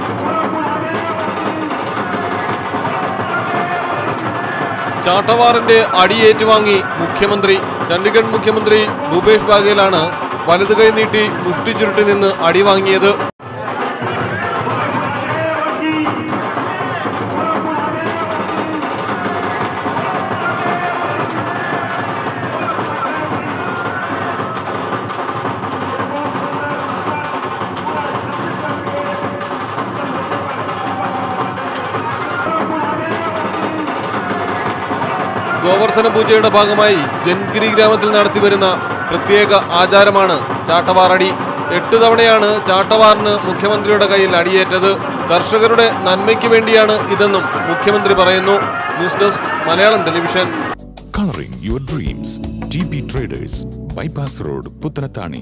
ചാട്ടവാറിന്റെ അടിയേറ്റുവാങ്ങി മുഖ്യമന്ത്രി ചണ്ഡീഗഡ് മുഖ്യമന്ത്രി ഭൂപേഷ് ബാഗേലാണ് വലത് കൈ നീട്ടി മുഷ്ടി ചുരുട്ടി നിന്ന് അടി വാങ്ങിയത് ഗോവർദ്ധന പൂജയുടെ ഭാഗമായി ജൻഗിരി ഗ്രാമത്തിൽ നടത്തിവരുന്ന പ്രത്യേക ആചാരമാണ് ചാട്ടവാറടി എട്ട് തവണയാണ് ചാട്ടവാറിന് മുഖ്യമന്ത്രിയുടെ കയ്യിൽ അടിയേറ്റത് കർഷകരുടെ നന്മയ്ക്ക് വേണ്ടിയാണ് ഇതെന്നും മുഖ്യമന്ത്രി പറയുന്നു news desk Malayalam television Coloring your dreams. TB Traders, Bypass Road, Puttanatani.